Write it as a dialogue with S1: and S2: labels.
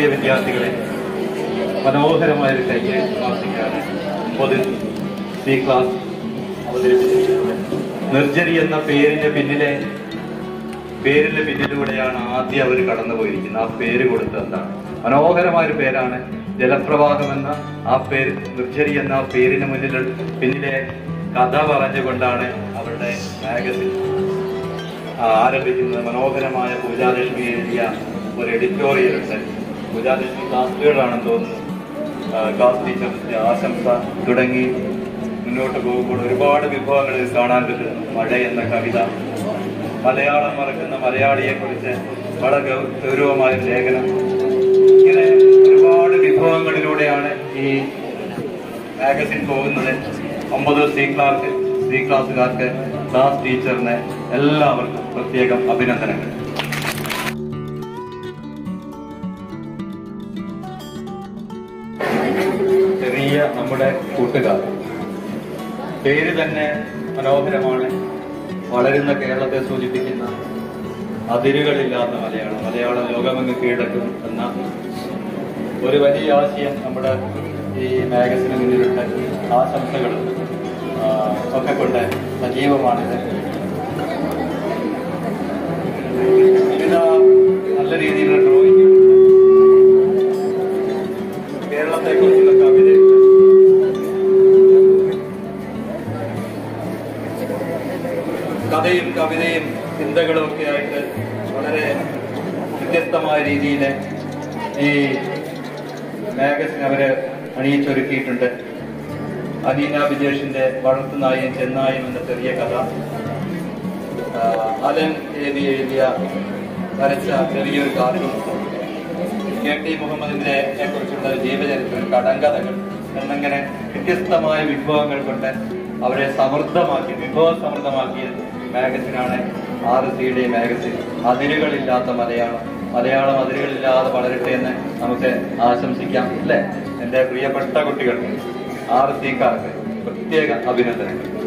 S1: പ്രിയ വിദ്യാർത്ഥികളെ മനോഹരമായ ഒരു കയ്യെ ക്ലാസ്സിക്കാണ് ഒമ്പത് സി ക്ലാസ് അവതരിപ്പിച്ചിട്ടുള്ളത് നിർജ്ജരി എന്ന പേരിന്റെ പിന്നിലെ പേരിന്റെ പിന്നിലൂടെയാണ് ആദ്യം അവർ കടന്നുപോയിരിക്കുന്നത് ആ പേര് കൊടുത്തത് എന്താണ് മനോഹരമായ ഒരു പേരാണ് ജലപ്രവാഹം എന്ന ആ പേര് നിർജ്ജരി എന്ന ആ പേരിന് മുന്നിൽ പിന്നിലെ കഥ പറഞ്ഞുകൊണ്ടാണ് അവരുടെ മാഗസിൻ ആരംഭിക്കുന്നത് മനോഹരമായ പൂജാലക്ഷ്മി എഴുതിയ ഒരു എഡിറ്റോറിയൽ ഉണ്ട് പൂജാലക്ഷ്മി ക്ലാസ്സുകളാണെന്ന് തോന്നുന്നു ആ, ക്ലാസ് ടീച്ചറിന്റെ ആശംസ തുടങ്ങി മുന്നോട്ട് പോകുമ്പോൾ ഒരുപാട് വിഭവങ്ങൾ ഇതിൽ കാണാൻ പറ്റുന്നു മഴ എന്ന കവിത മലയാളം മറക്കുന്ന മലയാളിയെ കുറിച്ച് വളരെ ഗൗ- ഗൗരവമായ ഒരു ലേഖനം ഇങ്ങനെ ഒരുപാട് വിഭവങ്ങളിലൂടെയാണ് ഈ മാഗസിൻ പോകുന്നത് ഒമ്പത് സി ക്ലാർക്ക് സി ക്ലാസ്സുകാർക്ക് ക്ലാസ് ടീച്ചറിന് എല്ലാവർക്കും പ്രത്യേകം അഭിനന്ദനങ്ങൾ ചെറിയ നമ്മുടെ കൂട്ടുകാർ പേര് തന്നെ മനോഹരമാണ് വളരുന്ന കേരളത്തെ സൂചിപ്പിക്കുന്ന അതിരുകളില്ലാത്ത മലയാളം മലയാളം ലോകമെങ്ങ് കീഴടക്കും എന്ന ഒരു വലിയ ആശയം നമ്മുടെ ഈ മാഗസിന് മുന്നിലുണ്ട് ആശംസകൾ ആ, ഒക്കെ കൊണ്ട് സജീവമാണിത് വിവിധ നല്ല രീതിയിലുള്ള ഡ്രോയിങ് കേരളത്തെ കുറിച്ചുള്ള കവിതയുണ്ട് കഥയും കവിതയും ചിന്തകളും ഒക്കെ ആയിട്ട് വളരെ വ്യത്യസ്തമായ രീതിയിൽ ഈ മാഗസിൻ അവര് അണിയിച്ചൊരുക്കിയിട്ടുണ്ട് അനീന വിജേഷിന്റെ വളർത്തുനായും ചെന്നായും എന്ന ചെറിയ കഥ ആ, അലൻ എഴുതി എഴുതിയ വരച്ച ചെറിയൊരു കാർട്ടൂൺ കെ ടി മുഹമ്മദിനെ കുറിച്ചുള്ള ജീവചരിത്രം കടങ്കഥകൾ എന്നിങ്ങനെ വ്യത്യസ്തമായ വിഭവങ്ങൾ കൊണ്ട് അവരെ സമൃദ്ധമാക്കി വിഭവ സമൃദ്ധമാക്കിയ മാഗസിനാണ് ആർ സിയുടെ മാഗസിൻ അതിരുകളില്ലാത്ത മലയാളം മലയാളം അതിരുകളില്ലാതെ വളരട്ടെ എന്ന് നമുക്ക് ആശംസിക്കാം അല്ലേ എന്റെ പ്രിയപ്പെട്ട കുട്ടികൾക്ക് ആർ സിക്കാർക്ക് പ്രത്യേക അഭിനന്ദനങ്ങൾ